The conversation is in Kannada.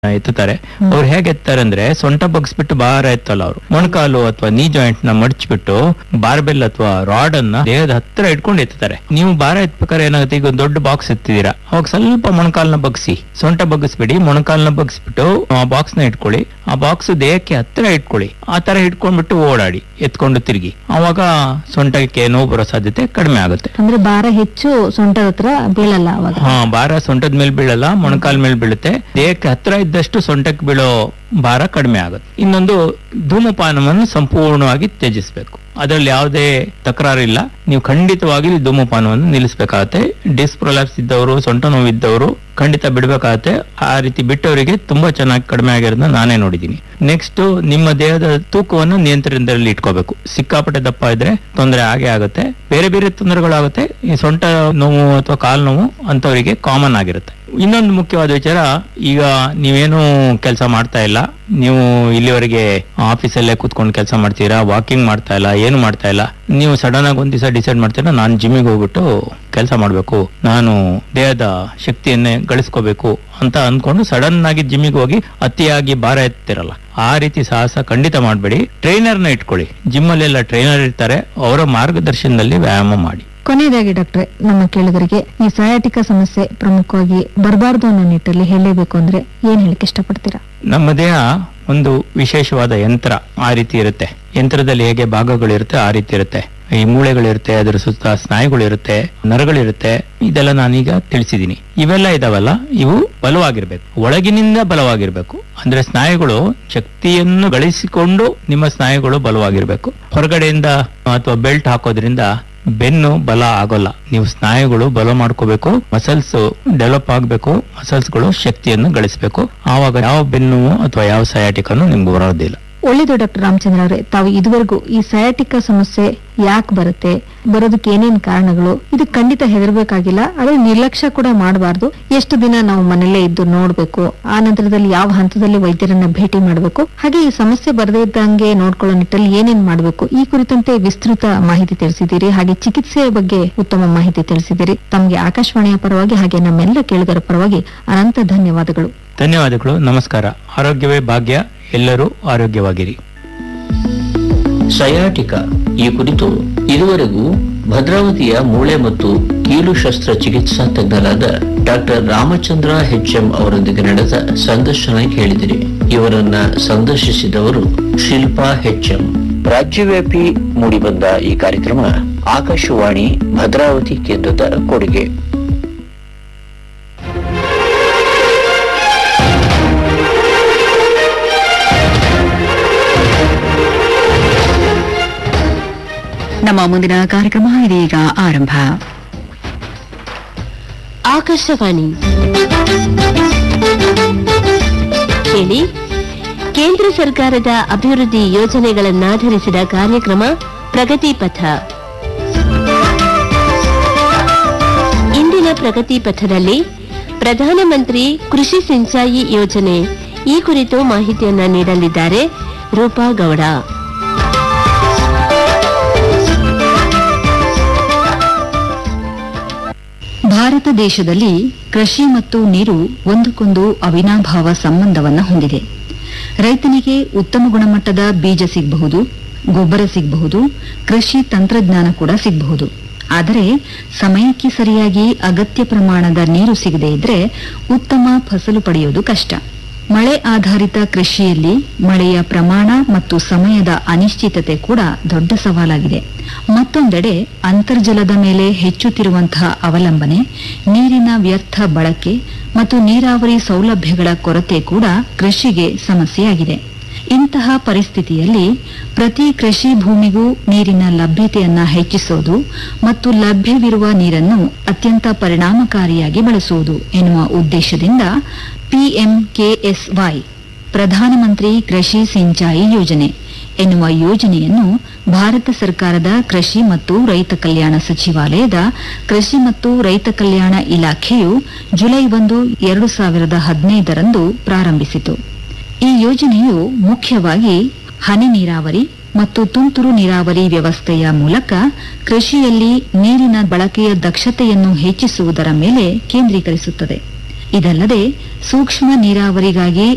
ಎತ್ತುತ್ತಾರೆ ಅವ್ರು ಹೇಗೆ ಎತ್ತಾರೆ ಅಂದ್ರೆ ಸೊಂಟ ಬಗ್ಸ್ಬಿಟ್ಟು ಭಾರ ಎತ್ತಲ್ಲ ಅವರು ಮೊಣಕಾಲು ಅಥವಾ ನೀ ಜಾಯಿಂಟ್ ನ ಮಡಚ್ಬಿಟ್ಟು ಬಾರ್ಬೆಲ್ ಅಥವಾ ರಾಡ್ ಅನ್ನ ದೇಹದ ಹತ್ರ ಇಟ್ಕೊಂಡು ಎತ್ತುತ್ತಾರೆ ನೀವು ಭಾರ ಎತ್ಬೇಕಾದ್ರೆ ಏನಾಗುತ್ತೆ ಈಗ ಒಂದು ದೊಡ್ಡ ಬಾಕ್ಸ್ ಎತ್ತಿದೀರಾ ಅವಾಗ ಸ್ವಲ್ಪ ಮೊಣಕಾಲ್ನ ಬಗ್ಸಿ ಸೊಂಟ ಬಗ್ಗಿಸ್ಬಿಡಿ ಮೊಣಕಾಲ್ನ ಬಗ್ಸ್ಬಿಟ್ಟು ಆ ಬಾಕ್ಸ್ ನ ಇಟ್ಕೊಳ್ಳಿ ಆ ಬಾಕ್ಸ್ ದೇಹಕ್ಕೆ ಹತ್ರ ಇಟ್ಕೊಳ್ಳಿ ಆ ತರ ಇಟ್ಕೊಂಡ್ಬಿಟ್ಟು ಓಡಾಡಿ ಎತ್ಕೊಂಡು ತಿರುಗಿ ಅವಾಗ ಸೊಂಟಕ್ಕೆ ನೋವು ಬರೋ ಸಾಧ್ಯತೆ ಕಡಿಮೆ ಆಗುತ್ತೆ ಅಂದ್ರೆ ಭಾರ ಹೆಚ್ಚು ಸೊಂಟದ ಹತ್ರ ಬೀಳಲ್ಲ ಅವಾಗ ಹಾ ಭಾರ ಸೊಂಟದ ಮೇಲೆ ಬೀಳಲ್ಲ ಮೊಣಕಾಲ್ ಮೇಲೆ ಬೀಳುತ್ತೆ ದೇಹಕ್ಕೆ ಹತ್ರ ಇದ್ದಷ್ಟು ಸೊಂಟಕ್ಕೆ ಬೀಳೋ ಭಾರ ಕಡಿಮೆ ಆಗುತ್ತೆ ಇನ್ನೊಂದು ಧೂಮಪಾನವನ್ನು ಸಂಪೂರ್ಣವಾಗಿ ತ್ಯಜಿಸಬೇಕು ಅದರಲ್ಲಿ ಯಾವುದೇ ತಕರಾರಿಲ್ಲ ನೀವು ಖಂಡಿತವಾಗಿ ಧೂಮಪಾನವನ್ನು ನಿಲ್ಲಿಸಬೇಕಾಗತ್ತೆ ಡಿಸ್ಪ್ರೊಲಾಪ್ಸ್ ಇದ್ದವರು ಸೊಂಟ ನೋವಿದ್ದವರು ಖಂಡಿತ ಬಿಡ್ಬೇಕಾಗತ್ತೆ ಆ ರೀತಿ ಬಿಟ್ಟವರಿಗೆ ತುಂಬಾ ಚೆನ್ನಾಗಿ ಕಡಿಮೆ ಆಗಿರೋದನ್ನ ನಾನೇ ನೋಡಿದ್ದೀನಿ ನೆಕ್ಸ್ಟ್ ನಿಮ್ಮ ದೇಹದ ತೂಕವನ್ನು ನಿಯಂತ್ರಣದಲ್ಲಿ ಇಟ್ಕೋಬೇಕು ಸಿಕ್ಕಾಪಟ್ಟೆ ದಪ್ಪ ಇದ್ರೆ ತೊಂದರೆ ಆಗೇ ಆಗುತ್ತೆ ಬೇರೆ ಬೇರೆ ತೊಂದರೆಗಳಾಗುತ್ತೆ ಈ ಸೊಂಟ ನೋವು ಅಥವಾ ಕಾಲು ನೋವು ಅಂತವರಿಗೆ ಕಾಮನ್ ಆಗಿರುತ್ತೆ ಇನ್ನೊಂದು ಮುಖ್ಯವಾದ ವಿಚಾರ ಈಗ ನೀವೇನು ಕೆಲಸ ಮಾಡ್ತಾ ಇಲ್ಲ ನೀವು ಇಲ್ಲಿವರೆಗೆ ಆಫೀಸಲ್ಲೇ ಕೂತ್ಕೊಂಡು ಕೆಲಸ ಮಾಡ್ತೀರಾ ವಾಕಿಂಗ್ ಮಾಡ್ತಾ ಇಲ್ಲ ಏನು ಮಾಡ್ತಾ ಇಲ್ಲ ನೀವು ಸಡನ್ ಆಗಿ ಒಂದ್ ದಿವಸ ಡಿಸೈಡ್ ಮಾಡ್ತೀರಾ ನಾನು ಜಿಮ್ಮಿಗೆ ಹೋಗ್ಬಿಟ್ಟು ಕೆಲಸ ಮಾಡ್ಬೇಕು ನಾನು ದೇಹದ ಶಕ್ತಿಯನ್ನೇ ಗಳಿಸ್ಕೋಬೇಕು ಅಂತ ಅನ್ಕೊಂಡು ಸಡನ್ ಆಗಿ ಜಿಮ್ಮಿಗೆ ಹೋಗಿ ಅತಿಯಾಗಿ ಭಾರ ಎತ್ತಿರಲ್ಲ ಆ ರೀತಿ ಸಾಹಸ ಖಂಡಿತ ಮಾಡಬೇಡಿ ಟ್ರೈನರ್ನ ಇಟ್ಕೊಳ್ಳಿ ಜಿಮ್ ಅಲ್ಲೆಲ್ಲ ಟ್ರೈನರ್ ಇರ್ತಾರೆ ಅವರ ಮಾರ್ಗದರ್ಶನದಲ್ಲಿ ವ್ಯಾಯಾಮ ಮಾಡಿ ಕೊನೆಯದಾಗಿ ಡಾಕ್ಟ್ರೆ ನಮ್ಮ ಕೇಳುಗರಿಗೆ ಈ ಸಯಾಟಿಕ ಸಮಸ್ಯೆ ಪ್ರಮುಖವಾಗಿ ಬರಬಾರ್ದು ಅನ್ನೋ ನಿಟ್ಟಲ್ಲಿ ಹೇಳಲೇಬೇಕು ಅಂದ್ರೆ ಏನ್ ಹೇಳಕ್ ಇಷ್ಟಪಡ್ತೀರಾ ನಮ್ಮ ದೇಹ ಒಂದು ವಿಶೇಷವಾದ ಯಂತ್ರ ಆ ರೀತಿ ಇರುತ್ತೆ ಯಂತ್ರದಲ್ಲಿ ಹೇಗೆ ಭಾಗಗಳಿರುತ್ತೆ ಆ ರೀತಿ ಇರುತ್ತೆ ಈ ಮೂಳೆಗಳಿರುತ್ತೆ ಅದರ ಸುತ್ತ ಸ್ನಾಯುಗಳಿರುತ್ತೆ ನರಗಳಿರುತ್ತೆ ಇದೆಲ್ಲ ನಾನೀಗ ತಿಳಿಸಿದೀನಿ ಇವೆಲ್ಲ ಇದಾವಲ್ಲ ಇವು ಬಲವಾಗಿರ್ಬೇಕು ಒಳಗಿನಿಂದ ಬಲವಾಗಿರ್ಬೇಕು ಅಂದ್ರೆ ಸ್ನಾಯುಗಳು ಶಕ್ತಿಯನ್ನು ಗಳಿಸಿಕೊಂಡು ನಿಮ್ಮ ಸ್ನಾಯುಗಳು ಬಲವಾಗಿರ್ಬೇಕು ಹೊರಗಡೆಯಿಂದ ಅಥವಾ ಬೆಲ್ಟ್ ಹಾಕೋದ್ರಿಂದ ಬೆನ್ನು ಬಲ ಆಗೋಲ್ಲ ನೀವು ಸ್ನಾಯುಗಳು ಬಲ ಮಾಡ್ಕೋಬೇಕು ಮಸಲ್ಸ್ ಡೆವಲಪ್ ಆಗ್ಬೇಕು ಮಸಲ್ಸ್ ಗಳು ಶಕ್ತಿಯನ್ನು ಗಳಿಸಬೇಕು ಆವಾಗ ಯಾವ ಬೆನ್ನು ಅಥವಾ ಯಾವ ಸಯಾಟಿಕನ್ನು ನಿಮ್ಗೆ ಬರೋದಿಲ್ಲ ಒಳ್ಳೇದು ಡಾಕ್ಟರ್ ರಾಮಚಂದ್ರ ಅವರೇ ತಾವು ಇದುವರೆಗೂ ಈ ಸಯಾಟಿಕ ಸಮಸ್ಯೆ ಯಾಕೆ ಬರುತ್ತೆ ಬರೋದಕ್ಕೆ ಏನೇನ್ ಕಾರಣಗಳು ಇದು ಖಂಡಿತ ಹೆದರ್ಬೇಕಾಗಿಲ್ಲ ಆದ್ರೆ ನಿರ್ಲಕ್ಷ್ಯ ಕೂಡ ಮಾಡಬಾರ್ದು ಎಷ್ಟು ದಿನ ನಾವು ಮನೆಯಲ್ಲೇ ಇದ್ದು ನೋಡ್ಬೇಕು ಆ ನಂತರದಲ್ಲಿ ಯಾವ ಹಂತದಲ್ಲಿ ವೈದ್ಯರನ್ನ ಭೇಟಿ ಮಾಡಬೇಕು ಹಾಗೆ ಈ ಸಮಸ್ಯೆ ಬರದೇ ಇದ್ದಂಗೆ ನೋಡ್ಕೊಳ್ಳೋ ನಿಟ್ಟಲ್ಲಿ ಏನೇನ್ ಮಾಡಬೇಕು ಈ ಕುರಿತಂತೆ ವಿಸ್ತೃತ ಮಾಹಿತಿ ತಿಳಿಸಿದ್ದೀರಿ ಹಾಗೆ ಚಿಕಿತ್ಸೆಯ ಬಗ್ಗೆ ಉತ್ತಮ ಮಾಹಿತಿ ತಿಳಿಸಿದ್ದೀರಿ ತಮಗೆ ಆಕಾಶವಾಣಿಯ ಪರವಾಗಿ ಹಾಗೆ ನಮ್ಮೆಲ್ಲ ಕೇಳುಗರ ಪರವಾಗಿ ಅನಂತ ಧನ್ಯವಾದಗಳು ಧನ್ಯವಾದಗಳು ನಮಸ್ಕಾರ ಆರೋಗ್ಯವೇ ಭಾಗ್ಯ ಎಲ್ಲರೂ ಆರೋಗ್ಯವಾಗಿರಿ ಸಯಾಟಿಕ ಈ ಕುರಿತು ಇದುವರೆಗೂ ಭದ್ರಾವತಿಯ ಮೂಳೆ ಮತ್ತು ಕೀಲು ಶಸ್ತ್ರ ಚಿಕಿತ್ಸಾ ತಜ್ಞರಾದ ಡಾಕ್ಟರ್ ರಾಮಚಂದ್ರ ಎಂ ಅವರೊಂದಿಗೆ ನಡೆದ ಸಂದರ್ಶನ ಕೇಳಿದಿರಿ ಇವರನ್ನ ಸಂದರ್ಶಿಸಿದವರು ಶಿಲ್ಪಾ ಎಂ ರಾಜ್ಯವ್ಯಾಪಿ ಮೂಡಿಬಂದ ಈ ಕಾರ್ಯಕ್ರಮ ಆಕಾಶವಾಣಿ ಭದ್ರಾವತಿ ಕೇಂದ್ರದ ಕೊಡುಗೆ ನಮ್ಮ ಮುಂದಿನ ಕಾರ್ಯಕ್ರಮ ಇದೀಗ ಆರಂಭ ಆಕಾಶವಾಣಿ ಕೇಳಿ ಕೇಂದ್ರ ಸರ್ಕಾರದ ಅಭಿವೃದ್ಧಿ ಯೋಜನೆಗಳನ್ನಾಧರಿಸಿದ ಕಾರ್ಯಕ್ರಮ ಪ್ರಗತಿ ಪಥ ಇಂದಿನ ಪ್ರಗತಿ ಪಥದಲ್ಲಿ ಪ್ರಧಾನಮಂತ್ರಿ ಕೃಷಿ ಸಿಂಚಾಯಿ ಯೋಜನೆ ಈ ಕುರಿತು ಮಾಹಿತಿಯನ್ನ ನೀಡಲಿದ್ದಾರೆ ರೂಪಾ ಗೌಡ ಭಾರತ ದೇಶದಲ್ಲಿ ಕೃಷಿ ಮತ್ತು ನೀರು ಒಂದಕ್ಕೊಂದು ಅವಿನಾಭಾವ ಸಂಬಂಧವನ್ನ ಹೊಂದಿದೆ ರೈತನಿಗೆ ಉತ್ತಮ ಗುಣಮಟ್ಟದ ಬೀಜ ಸಿಗಬಹುದು ಗೊಬ್ಬರ ಸಿಗಬಹುದು ಕೃಷಿ ತಂತ್ರಜ್ಞಾನ ಕೂಡ ಸಿಗಬಹುದು ಆದರೆ ಸಮಯಕ್ಕೆ ಸರಿಯಾಗಿ ಅಗತ್ಯ ಪ್ರಮಾಣದ ನೀರು ಸಿಗದೇ ಇದ್ರೆ ಉತ್ತಮ ಫಸಲು ಪಡೆಯೋದು ಕಷ್ಟ ಮಳೆ ಆಧಾರಿತ ಕೃಷಿಯಲ್ಲಿ ಮಳೆಯ ಪ್ರಮಾಣ ಮತ್ತು ಸಮಯದ ಅನಿಶ್ಚಿತತೆ ಕೂಡ ದೊಡ್ಡ ಸವಾಲಾಗಿದೆ ಮತ್ತೊಂದೆಡೆ ಅಂತರ್ಜಲದ ಮೇಲೆ ಹೆಚ್ಚುತ್ತಿರುವಂತಹ ಅವಲಂಬನೆ ನೀರಿನ ವ್ಯರ್ಥ ಬಳಕೆ ಮತ್ತು ನೀರಾವರಿ ಸೌಲಭ್ಯಗಳ ಕೊರತೆ ಕೂಡ ಕೃಷಿಗೆ ಸಮಸ್ಯೆಯಾಗಿದೆ ಇಂತಹ ಪರಿಸ್ಥಿತಿಯಲ್ಲಿ ಪ್ರತಿ ಕೃಷಿ ಭೂಮಿಗೂ ನೀರಿನ ಲಭ್ಯತೆಯನ್ನ ಹೆಚ್ಚಿಸೋದು ಮತ್ತು ಲಭ್ಯವಿರುವ ನೀರನ್ನು ಅತ್ಯಂತ ಪರಿಣಾಮಕಾರಿಯಾಗಿ ಬಳಸುವುದು ಎನ್ನುವ ಉದ್ದೇಶದಿಂದ ಪಿಎಂಕೆಎಸ್ವೈ ಪ್ರಧಾನಮಂತ್ರಿ ಕೃಷಿ ಸಿಂಚಾಯಿ ಯೋಜನೆ ಎನ್ನುವ ಯೋಜನೆಯನ್ನು ಭಾರತ ಸರ್ಕಾರದ ಕೃಷಿ ಮತ್ತು ರೈತ ಕಲ್ಯಾಣ ಸಚಿವಾಲಯದ ಕೃಷಿ ಮತ್ತು ರೈತ ಕಲ್ಯಾಣ ಇಲಾಖೆಯು ಜುಲೈ ಒಂದು ಎರಡು ಸಾವಿರದ ಹದಿನೈದರಂದು ಪ್ರಾರಂಭಿಸಿತು ಈ ಯೋಜನೆಯು ಮುಖ್ಯವಾಗಿ ಹನಿ ನೀರಾವರಿ ಮತ್ತು ತುಂತುರು ನೀರಾವರಿ ವ್ಯವಸ್ಥೆಯ ಮೂಲಕ ಕೃಷಿಯಲ್ಲಿ ನೀರಿನ ಬಳಕೆಯ ದಕ್ಷತೆಯನ್ನು ಹೆಚ್ಚಿಸುವುದರ ಮೇಲೆ ಕೇಂದ್ರೀಕರಿಸುತ್ತದೆ ಇದಲ್ಲದೆ ಸೂಕ್ಷ್ಮ ನೀರಾವರಿಗಾಗಿ